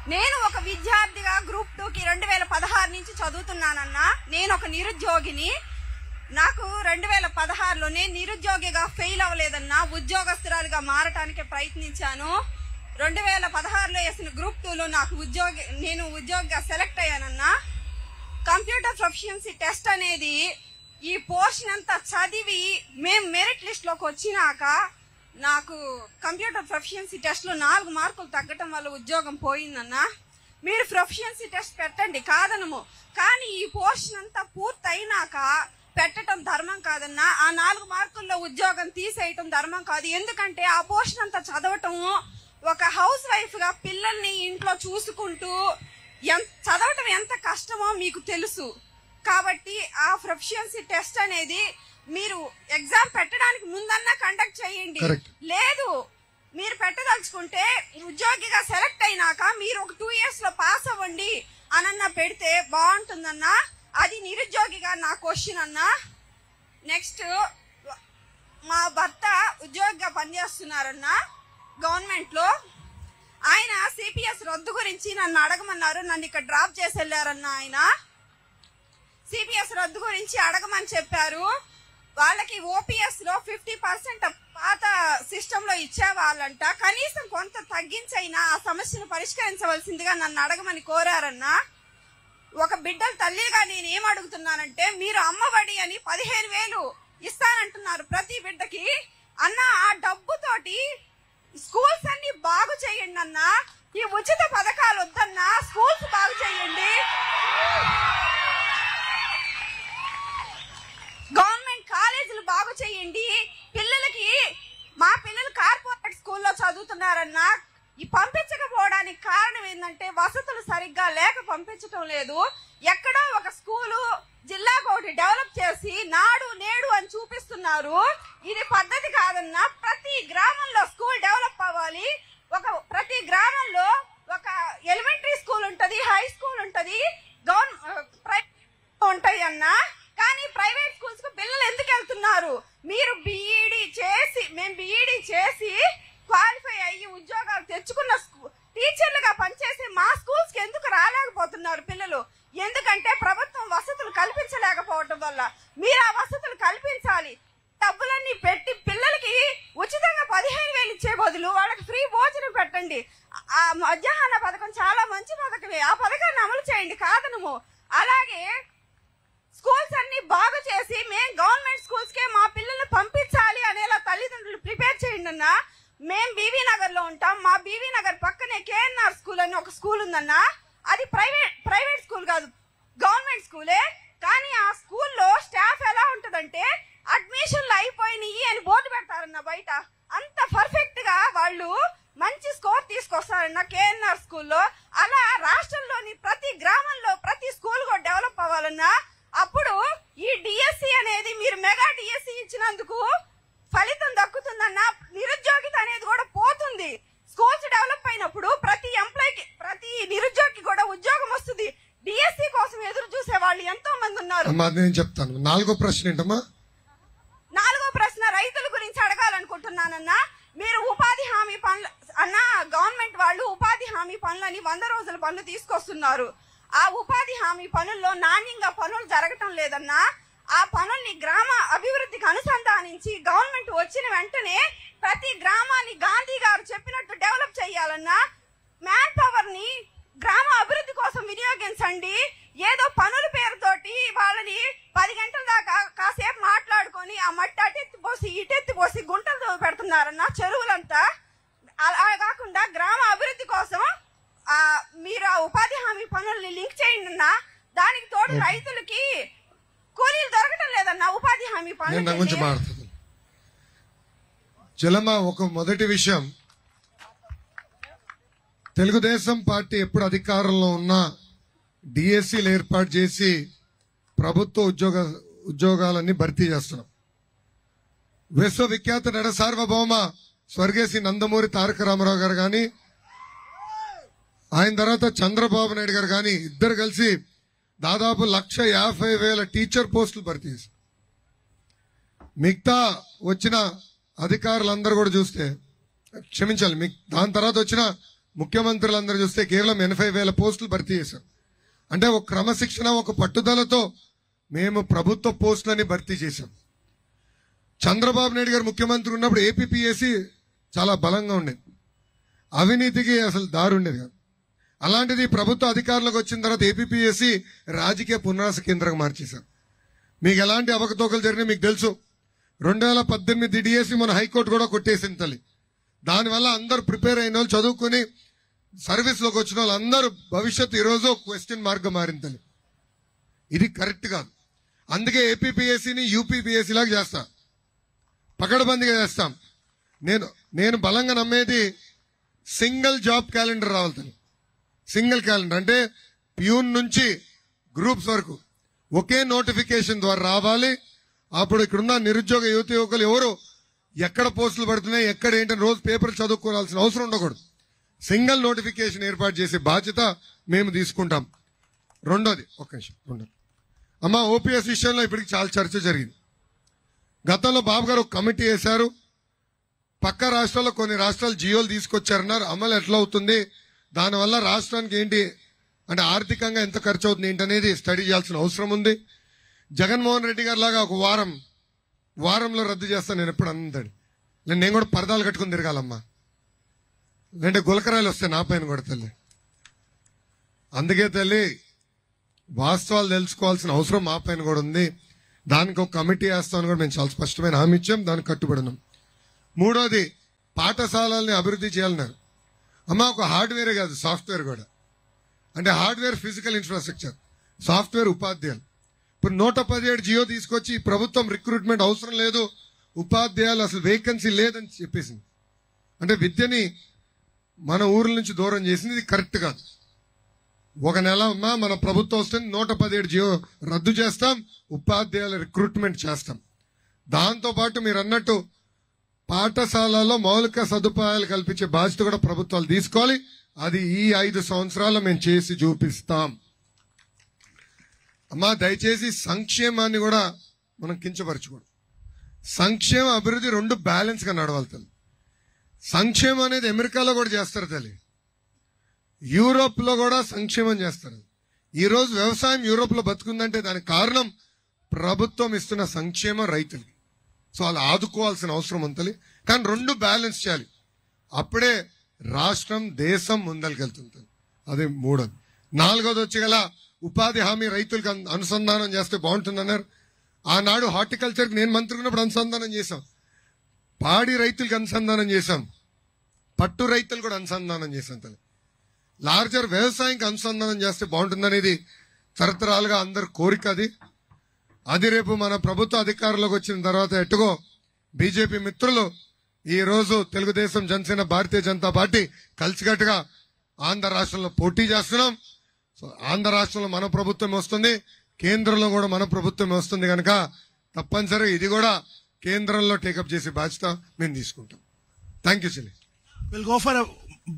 నేను ఒక విద్యార్థిగా గ్రూప్ టూకి రెండు వేల పదహారు నుంచి చదువుతున్నానన్నా నేను ఒక నిరుద్యోగిని నాకు రెండు వేల పదహారులో నేను నిరుద్యోగిగా ఫెయిల్ అవ్వలేదన్నా ఉద్యోగస్తురాలుగా మారటానికి ప్రయత్నించాను రెండు వేల పదహారులో వేసిన గ్రూప్ టూలో నాకు ఉద్యోగి నేను ఉద్యోగిగా సెలెక్ట్ అయ్యానన్నా కంప్యూటర్ ప్రొఫిషియన్సీ టెస్ట్ అనేది ఈ పోర్షన్ అంతా చదివి మేం మెరిట్ లిస్ట్ లోకి వచ్చినాక నాకు కంప్యూటర్ ప్రొఫిషియన్సీ టెస్ట్ లో నాలుగు మార్కులు తగ్గటం వల్ల ఉద్యోగం పోయిందన్నా మీరు ప్రొఫిషియన్సీ టెస్ట్ పెట్టండి కాదనము కానీ ఈ పోర్షన్ అంతా పూర్తి అయినాక పెట్టడం ధర్మం కాదన్నా ఆ నాలుగు మార్కుల్లో ఉద్యోగం తీసేయటం ధర్మం కాదు ఎందుకంటే ఆ పోర్షన్ అంతా చదవటము ఒక హౌస్ వైఫ్ గా పిల్లల్ని ఇంట్లో చూసుకుంటూ ఎంత చదవటం ఎంత కష్టమో మీకు తెలుసు కాబట్టి ఆ ప్రొఫిషియన్సీ టెస్ట్ అనేది మీరు ఎగ్జామ్ పెట్టడానికి ముందన్నా కండక్ట్ చేయండి Correct. లేదు మీరు పెట్టదలుచుకుంటే ఉద్యోగిగా సెలెక్ట్ అయినాక మీరు ఒక టూ ఇయర్స్ లో పాస్ అవ్వండి అనన్నా పెడితే బాగుంటుందన్నా అది నిరుద్యోగిగా నా క్వశ్చన్ అన్నా నెక్స్ట్ మా భర్త ఉద్యోగిగా పనిచేస్తున్నారన్నా గవర్నమెంట్ లో ఆయన సిపిఎస్ రద్దు గురించి నన్ను అడగమన్నారు నన్ను ఇక్కడ డ్రాప్ చేసి వెళ్ళారన్న ఆయన సిపిఎస్ రద్దు గురించి అడగమని చెప్పారు వాళ్ళకి ఓపీఎస్ లో ఫిఫ్టీ పర్సెంట్ పాత సిస్టమ్ లో ఇచ్చేవాళ్ళంట కనీసం కొంత తగ్గించైనా ఆ సమస్యను పరిష్కరించవలసిందిగా నన్ను అడగమని కోరారన్నా ఒక బిడ్డల తల్లిగా నేను ఏం అడుగుతున్నానంటే మీరు అమ్మఒడి అని పదిహేను వేలు ఇస్తానంటున్నారు ప్రతి బిడ్డకి అన్న ఆ డబ్బుతోటి స్కూల్స్ అన్ని బాగు చేయండి అన్న ఈ ఉచిత పథకాలు వద్దన్నా స్కూల్స్ బాగు చేయండి గవర్నమెంట్ కాలేజీలు బాగు చేయండి పిల్లలకి మా పిల్లలు కార్పొరేట్ స్కూల్లో చదువుతున్నారన్నా ఈ పంపించకపోవడానికి కారణం ఏంటంటే వసతులు సరిగ్గా లేక పంపించటం లేదు ఎక్కడో ఒక స్కూలు జిల్లాకు ఒకటి డెవలప్ చేసి నాడు నేడు అని చూపిస్తున్నారు ఇది పద్ధతి కాదన్నా ప్రతి గ్రామంలో స్కూల్ డెవలప్ అవ్వాలి ఒక ప్రతి గ్రామంలో ఒక ఎలిమెంటరీ స్కూల్ ఉంటది హై స్కూల్ ఉంటది గవర్నమెంట్ ఉంటాయి అన్న కానీ ప్రైవేట్ స్కూల్స్ కు పిల్లలు ఎందుకు వెళ్తున్నారు మీరు బీఈడి చేసి మేము బీఈడి చేసి క్వాలిఫై అయ్యి ఉద్యోగాలు తెచ్చుకున్న స్కూ- టీచర్లుగా పనిచేసి మా స్కూల్స్ కి ఎందుకు రాలేకపోతున్నారు పిల్లలు ఎందుకంటే ప్రభుత్వం వసతులు కల్పించలేకపోవటం వల్ల మీరు ఆ వసతులు కల్పించాలి డబ్బులన్నీ పెట్టి పిల్లలకి ఉచితంగా పదిహేను వేలు ఇచ్చే బదులు వాళ్ళకి ఫ్రీ భోజనం పెట్టండి ఆ మధ్యాహ్న పథకం చాలా మంచి పథకమే ఆ పథకాన్ని అమలు చేయండి కాదనము అలాగే స్కూల్స్ అన్ని బాగు చేసి మేము గవర్నమెంట్ స్కూల్స్ కే మా పిల్లల్ని పంపించాలి అనేలా తల్లిదండ్రులు ప్రిపేర్ చేయండి అన్న మేము బీవీ నగర్ లో ఉంటాం మా బీవీ నగర్ పక్కనే కేఎన్ఆర్ స్కూల్ అని ఒక స్కూల్ ఉందన్న అది ప్రైవేట్ ప్రైవేట్ స్కూల్ కాదు గవర్నమెంట్ స్కూలే కానీ ఆ స్కూల్లో స్టాఫ్ ఎలా ఉంటదంటే అడ్మిషన్లు అయిపోయినాయి అని బోర్డు పెడతారన్న బయట అంత పర్ఫెక్ట్ గా వాళ్ళు మంచి స్కోర్ తీసుకొస్తారన్న కేఎన్ఆర్ స్కూల్లో అలా రాష్ట్రంలోని ప్రతి గ్రామంలో ప్రతి స్కూల్ కూడా డెవలప్ అవ్వాలన్నా అప్పుడు ఈ డిఎస్సి అనేది మీరు మెగా డిఎస్సి ఇచ్చినందుకు ఫలితం దక్కుతుందన్న నిరుద్యోగిత అనేది కూడా పోతుంది స్కూల్స్ డెవలప్ అయినప్పుడు ప్రతి ఎంప్లాయ్కి ప్రతి నిరుద్యోగికి కూడా ఉద్యోగం వస్తుంది డిఎస్సి కోసం ఎదురు చూసే వాళ్ళు ఎంతో మంది ఉన్నారు అమ్మా అది నేను చెప్తాను నాలుగో ప్రశ్న ఏంటమ్మా నాలుగో ప్రశ్న రైతుల గురించి అడగాలనుకుంటున్నానన్నా మీరు ఉపాధి హామీ పనులు అన్న గవర్నమెంట్ వాళ్ళు ఉపాధి హామీ పనులని వంద రోజుల పనులు తీసుకొస్తున్నారు ఆ ఉపాధి హామీ పనుల్లో నాణ్యంగా పనులు జరగటం లేదన్నా ఆ పనుల్ని గ్రామ అభివృద్ధికి అనుసంధానించి గవర్నమెంట్ వచ్చిన వెంటనే ప్రతి గ్రామాన్ని గాంధీ గారు చెప్పినట్టు డెవలప్ చేయాలన్నా మ్యాన్ పవర్ ని గ్రామ అభివృద్ధి కోసం వినియోగించండి ఏదో పనుల పేరుతోటి వాళ్ళని పది గంటల దాకా కాసేపు మాట్లాడుకొని ఆ మట్టి అటెత్తి పోసి ఇటెత్తి పోసి గుంటలు తవ్వి పెడుతున్నారన్న చెరువులంతా అలా కాకుండా గ్రామ అభివృద్ధి కోసం ఆ మీరు ఆ ఉపాధి హామీ పనుల్ని లింక్ చేయండి అన్న దానికి తోడు రైతులకి కూలీలు దొరకటం లేదన్న ఉపాధి హామీ నేను దాని గురించి పనులు మాట్లాడుతాను జలమ ఒక మొదటి విషయం తెలుగుదేశం పార్టీ ఎప్పుడు అధికారంలో ఉన్నా డిఎస్సీలు ఏర్పాటు చేసి ప్రభుత్వ ఉద్యోగ ఉద్యోగాలన్నీ భర్తీ చేస్తున్నాం విశ్వవిఖ్యాత నట సార్వభౌమ స్వర్గేసి నందమూరి తారక రామారావు గారు కానీ ఆయన తర్వాత చంద్రబాబు నాయుడు గారు కానీ ఇద్దరు కలిసి దాదాపు లక్ష యాభై వేల టీచర్ పోస్టులు భర్తీ చేశారు మిగతా వచ్చిన అధికారులందరూ కూడా చూస్తే క్షమించాలి మిగ్- దాని తర్వాత వచ్చిన ముఖ్యమంత్రులందరూ చూస్తే కేవలం ఎనభై వేల పోస్టులు భర్తీ చేశారు అంటే ఒక క్రమశిక్షణ ఒక పట్టుదలతో మేము ప్రభుత్వ పోస్టులని భర్తీ చేశాం చంద్రబాబు నాయుడు గారు ముఖ్యమంత్రి ఉన్నప్పుడు ఏపీపీఎస్సి చాలా బలంగా ఉండేది అవినీతికి అసలు దారి ఉండేది కాదు అలాంటిది ప్రభుత్వ అధికారంలోకి వచ్చిన తర్వాత ఏపీపీఎస్సి రాజకీయ పునరాస కేంద్రంగా మార్చేశారు మీకు ఎలాంటి అవకతవకలు జరిగినా మీకు తెలుసు రెండు వేల పద్దెనిమిది డిఎస్సి మన హైకోర్టు కూడా కొట్టేసింది తల్లి దానివల్ల అందరూ ప్రిపేర్ అయిన వాళ్ళు చదువుకొని సర్వీస్లోకి వచ్చిన వాళ్ళు అందరూ భవిష్యత్తు ఈరోజు క్వశ్చన్ మార్గం మారింది తల్లి ఇది కరెక్ట్ కాదు అందుకే ఏపీపీఎస్సిని యూపీపీఎస్సీ లాగా చేస్తా పకడ్బందీగా చేస్తాం నేను నేను బలంగా నమ్మేది సింగిల్ జాబ్ క్యాలెండర్ రావాలి తల్లి సింగిల్ క్యాలెండర్ అంటే ప్యూన్ నుంచి గ్రూప్స్ వరకు ఒకే నోటిఫికేషన్ ద్వారా రావాలి అప్పుడు ఇక్కడున్న నిరుద్యోగ యువత యువకులు ఎవరు ఎక్కడ పోస్టులు పడుతున్నాయి ఎక్కడ ఏంటని రోజు పేపర్ చదువుకోవాల్సిన అవసరం ఉండకూడదు సింగిల్ నోటిఫికేషన్ ఏర్పాటు చేసే బాధ్యత మేము తీసుకుంటాం రెండోది ఒక్క నిమిషం రెండోది అమ్మ ఓపీఎస్ విషయంలో ఇప్పటికి చాలా చర్చ జరిగింది గతంలో బాబు గారు ఒక కమిటీ వేశారు పక్క రాష్ట్రాల్లో కొన్ని రాష్ట్రాలు జియోలు తీసుకొచ్చారన్నారు అమలు ఎట్లా అవుతుంది దానివల్ల రాష్ట్రానికి ఏంటి అంటే ఆర్థికంగా ఎంత ఖర్చు అవుతుంది ఏంటనేది స్టడీ చేయాల్సిన అవసరం ఉంది జగన్మోహన్ రెడ్డి గారి లాగా ఒక వారం వారంలో రద్దు చేస్తాను నేను ఎప్పుడు అందాడు నేను నేను కూడా పరదాలు కట్టుకుని తిరగాలమ్మా లేదంటే గులకరాలు వస్తాయి నా పైన కూడా తల్లి అందుకే తల్లి వాస్తవాలు తెలుసుకోవాల్సిన అవసరం మా పైన కూడా ఉంది దానికి ఒక కమిటీ వేస్తామని కూడా మేము చాలా స్పష్టమైన హామీ ఇచ్చాం దానికి కట్టుబడి ఉన్నాం మూడోది పాఠశాలల్ని అభివృద్ధి చేయాలన్నారు అమ్మ ఒక హార్డ్వేర్ కాదు సాఫ్ట్వేర్ కూడా అంటే హార్డ్వేర్ ఫిజికల్ ఇన్ఫ్రాస్ట్రక్చర్ సాఫ్ట్వేర్ ఉపాధ్యాయులు ఇప్పుడు నూట పదిహేడు జియో తీసుకొచ్చి ప్రభుత్వం రిక్రూట్మెంట్ అవసరం లేదు ఉపాధ్యాయులు అసలు వేకెన్సీ లేదని చెప్పేసింది అంటే విద్యని మన ఊర్ల నుంచి దూరం చేసింది ఇది కరెక్ట్ కాదు ఒక నెల అమ్మా మన ప్రభుత్వం వస్తుంది నూట పదిహేడు జియో రద్దు చేస్తాం ఉపాధ్యాయుల రిక్రూట్మెంట్ చేస్తాం దాంతో పాటు మీరు అన్నట్టు పాఠశాలలో మౌలిక సదుపాయాలు కల్పించే బాధ్యత కూడా ప్రభుత్వాలు తీసుకోవాలి అది ఈ ఐదు సంవత్సరాలు మేము చేసి చూపిస్తాం అమ్మా దయచేసి సంక్షేమాన్ని కూడా మనం కించపరచకూడదు సంక్షేమ అభివృద్ధి రెండు బ్యాలెన్స్ గా నడవాలి తల్లి సంక్షేమం అనేది అమెరికాలో కూడా చేస్తారు తల్లి యూరోప్ లో కూడా సంక్షేమం చేస్తారు ఈ రోజు వ్యవసాయం యూరోప్ లో బతుకుందంటే దానికి కారణం ప్రభుత్వం ఇస్తున్న సంక్షేమం రైతులకి సో అలా ఆదుకోవాల్సిన అవసరం ఉంటుంది కానీ రెండు బ్యాలెన్స్ చేయాలి అప్పుడే రాష్ట్రం దేశం ముందరికెళ్తుంది అది మూడోది నాలుగోది వచ్చి గల ఉపాధి హామీ రైతులకు అను- అనుసంధానం చేస్తే బాగుంటుంది అన్నారు ఆనాడు హార్టికల్చర్కి నేను మంత్రి ఉన్నప్పుడు అనుసంధానం చేశాం పాడి రైతులకు అనుసంధానం చేశాం పట్టు రైతులు కూడా అనుసంధానం చేశాం తల్లి లార్జర్ వ్యవసాయంకి అనుసంధానం చేస్తే బాగుంటుందనేది తరతరాలుగా అందరి కోరిక అది అది రేపు మన ప్రభుత్వ అధికారంలోకి వచ్చిన తర్వాత ఎట్టుగో బీజేపీ మిత్రులు ఈ రోజు తెలుగుదేశం జనసేన భారతీయ జనతా పార్టీ కలిసికట్టుగా ఆంధ్ర రాష్ట్రంలో పోటీ చేస్తున్నాం సో ఆంధ్ర రాష్ట్రంలో మన ప్రభుత్వం వస్తుంది కేంద్రంలో కూడా మన ప్రభుత్వం వస్తుంది కనుక తప్పనిసరిగా ఇది కూడా కేంద్రంలో టేకప్ చేసే బాధ్యత మేము తీసుకుంటాం థ్యాంక్ యూ చెల్లి We'll go for a